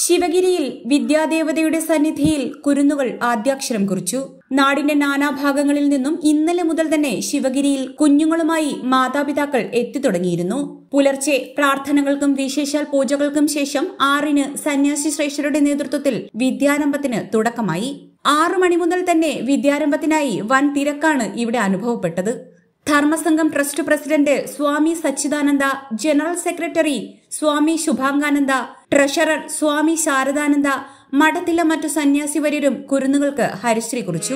ശിവഗിരിയിൽ വിദ്യാദേവതയുടെ സന്നിധിയിൽ കുരുന്നുകൾ ആദ്യാക്ഷരം കുറിച്ചു നാടിന്റെ നാനാഭാഗങ്ങളിൽ നിന്നും ഇന്നലെ മുതൽ തന്നെ ശിവഗിരിയിൽ കുഞ്ഞുങ്ങളുമായി മാതാപിതാക്കൾ എത്തിത്തുടങ്ങിയിരുന്നു പുലർച്ചെ പ്രാർത്ഥനകൾക്കും വിശേഷാൽ പൂജകൾക്കും ശേഷം ആറിന് സന്യാസി ശ്രേഷ്ഠരുടെ നേതൃത്വത്തിൽ വിദ്യാരംഭത്തിന് തുടക്കമായി ആറു മണി മുതൽ തന്നെ വിദ്യാരംഭത്തിനായി വൻ തിരക്കാണ് ഇവിടെ അനുഭവപ്പെട്ടത് Dharmasangham trust president Swami Sachidananda general secretary Swami Shubhangananda treasurer Swami Sharadananda മഠത്തിലെ മറ്റു സന്യാസിവര്യരും കുരുന്നുകൾക്ക് ഹരിശ്രീ കുറിച്ചു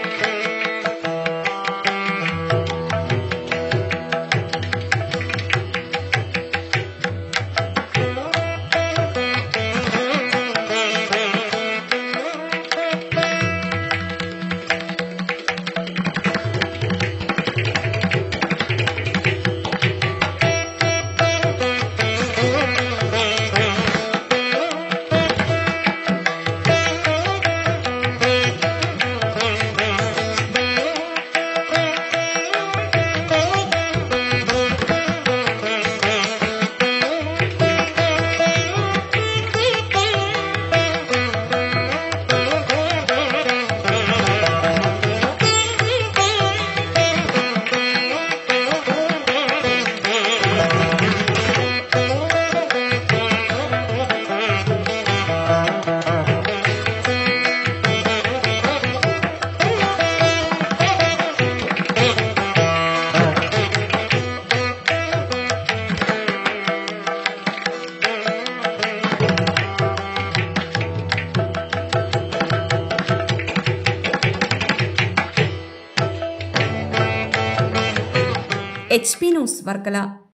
H P news Varkala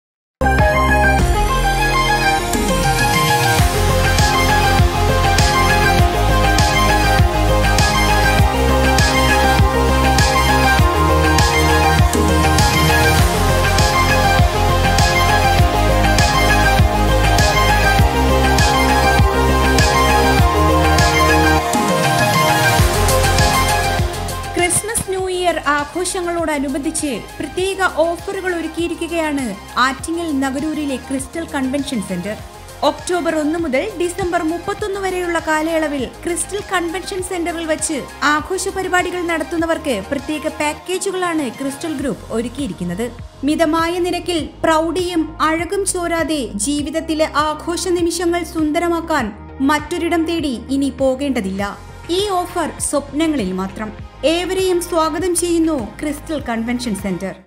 Christmas new year ആഘോഷങ്ങളോടനുബന്ധിച്ച് പ്രത്യേക ഓഫറുകൾ ഒരുക്കിയിരിക്കുകയാണ് ആറ്റിങ്ങൽ നഗരൂരിലെ ക്രിസ്റ്റൽ കൺവെൻഷൻ സെന്റർ ഒക്ടോബർ ഒന്ന് മുതൽ ഡിസംബർ മുപ്പത്തൊന്ന് വരെയുള്ള കാലയളവിൽ ക്രിസ്റ്റൽ കൺവെൻഷൻ സെന്ററിൽ വെച്ച് ആഘോഷ പരിപാടികൾ നടത്തുന്നവർക്ക് പ്രത്യേക പാക്കേജുകളാണ് ക്രിസ്റ്റൽ ഗ്രൂപ്പ് ഒരുക്കിയിരിക്കുന്നത് മിതമായ നിരക്കിൽ പ്രൗഢിയും അഴകും ചോരാതെ ജീവിതത്തിലെ ആഘോഷ നിമിഷങ്ങൾ സുന്ദരമാക്കാൻ മറ്റൊരിടം തേടി ഇനി പോകേണ്ടതില്ല ഈ ഓഫർ സ്വപ്നങ്ങളിൽ മാത്രം ഏവരെയും സ്വാഗതം ചെയ്യുന്നു ക്രിസ്റ്റൽ കൺവെൻഷൻ സെന്റർ